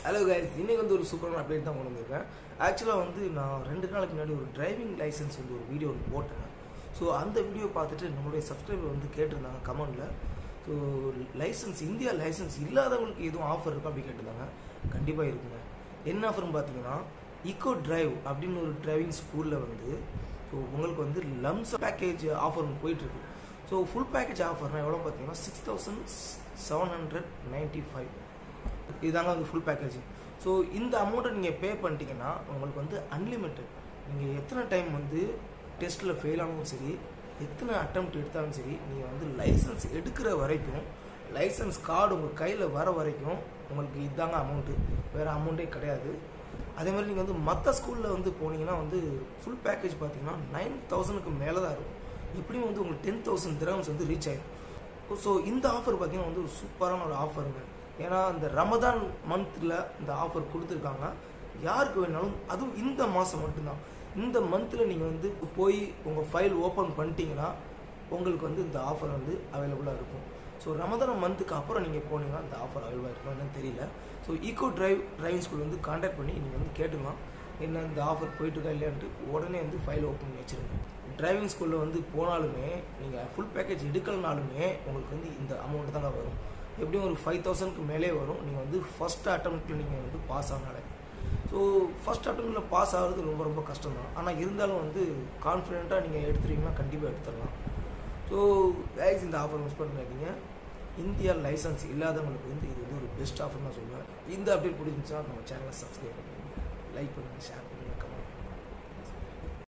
hello guys இன்னைக்கு வந்து ஒரு சூப்பரான அப்டேட் தான் கொண்டு வந்திருக்கேன் ஆக்சுவலாக வந்து நான் ரெண்டு நாளைக்கு முன்னாடி ஒரு டிரைவிங் லைசன்ஸ் வந்து ஒரு வீடியோ ஒன்று போட்டேன் ஸோ அந்த வீடியோ பார்த்துட்டு நம்மளுடைய சப்ஸ்கிரைபர் வந்து கேட்டிருந்தாங்க கமெண்டில் ஸோ லைசன்ஸ் இந்தியா லைசன்ஸ் இல்லாதவங்களுக்கு எதுவும் ஆஃபர் இருக்கா அப்படி கேட்டிருந்தாங்க கண்டிப்பாக இருக்குங்க என்ன ஆஃபர்னு பார்த்தீங்கன்னா ஈகோ டிரைவ் அப்படின்னு ஒரு டிரைவிங் ஸ்கூலில் வந்து ஸோ உங்களுக்கு வந்து லம்ஸ் பேக்கேஜ் ஆஃபர் ஒன்று போயிட்டுருக்கு ஸோ ஃபுல் பேக்கேஜ் ஆஃபர்னா எவ்வளோ பார்த்தீங்கன்னா six thousand seven hundred ninety five இதுதாங்க வந்து ஃபுல் பேக்கேஜ் ஸோ இந்த அமௌண்ட்டை நீங்கள் பே பண்ணிட்டீங்கன்னா உங்களுக்கு வந்து அன்லிமிட்டெட் நீங்கள் எத்தனை டைம் வந்து டெஸ்ட்டில் ஃபெயில் ஆனாலும் சரி எத்தனை அட்டம்ப்ட் எடுத்தாலும் சரி நீங்கள் வந்து லைசன்ஸ் எடுக்கிற வரைக்கும் லைசன்ஸ் கார்டு உங்கள் கையில் வர வரைக்கும் உங்களுக்கு இதாங்க அமௌண்ட்டு வேறு அமௌண்ட்டே கிடையாது அதே மாதிரி நீங்கள் வந்து மற்ற ஸ்கூலில் வந்து போனீங்கன்னா வந்து ஃபுல் பேக்கேஜ் பார்த்தீங்கன்னா நைன் தௌசண்ட்க்கு மேலே தான் இருக்கும் எப்படியும் வந்து உங்களுக்கு டென் தௌசண்ட் திரம்ஸ் வந்து ரீச் ஆயிடும் ஸோ இந்த ஆஃபர் பார்த்தீங்கன்னா வந்து ஒரு சூப்பரான ஒரு ஆஃபருங்க ஏன்னா இந்த ரமதான் மந்தில் இந்த ஆஃபர் கொடுத்துருக்காங்க யாருக்கு வேணாலும் அதுவும் இந்த மாதம் மட்டும்தான் இந்த மந்தில் நீங்கள் வந்து போய் உங்கள் ஃபைல் ஓப்பன் பண்ணிட்டீங்கன்னா உங்களுக்கு வந்து இந்த ஆஃபர் வந்து அவைலபிளாக இருக்கும் ஸோ ரமதான் மந்த்துக்கு அப்புறம் நீங்கள் போனீங்கன்னா இந்த ஆஃபர் அவைலபிளாக இருக்கும் என்னன்னு தெரியல so eco drive driving school வந்து காண்டாக்ட் பண்ணி நீங்கள் வந்து கேட்டுக்கலாம் என்ன இந்த ஆஃபர் போயிட்டுருக்கா இல்லையான்ட்டு உடனே வந்து ஃபைல் ஓப்பன் பண்ணி வச்சுருங்க டிரைவிங் ஸ்கூலில் வந்து போனாலுமே நீங்கள் ஃபுல் பேக்கேஜ் எடுக்கலனாலுமே உங்களுக்கு வந்து இந்த அமௌண்ட் தாங்க வரும் எப்படியும் ஒரு ஃபைவ் தௌசண்ட்க்கு மேலே வரும் நீங்கள் வந்து ஃபஸ்ட் அட்டம்ப்டில் நீங்கள் வந்து பாஸ் ஆனாலே ஸோ ஃபஸ்ட் அட்டம்ப்டில் பாஸ் ஆகிறது ரொம்ப ரொம்ப கஷ்டம் தான் ஆனால் இருந்தாலும் வந்து கான்ஃபிடென்ட்டாக நீங்கள் எடுத்துட்டீங்கன்னா கண்டிப்பாக எடுத்துடலாம் ஸோ கைஸ் இந்த ஆஃபர் மிஸ் பண்ணாதீங்க இந்தியா லைசன்ஸ் இல்லாதவங்களுக்கு வந்து இது வந்து ஒரு பெஸ்ட் ஆஃபர் நான் சொல்லுவேன் இந்த அப்டேட் பிடிச்சிருந்துச்சுன்னா நம்ம சேனலை சப்ஸ்கிரைப் பண்ணுங்கள் லைக் பண்ணுங்கள் ஷேர் பண்ணுங்கள்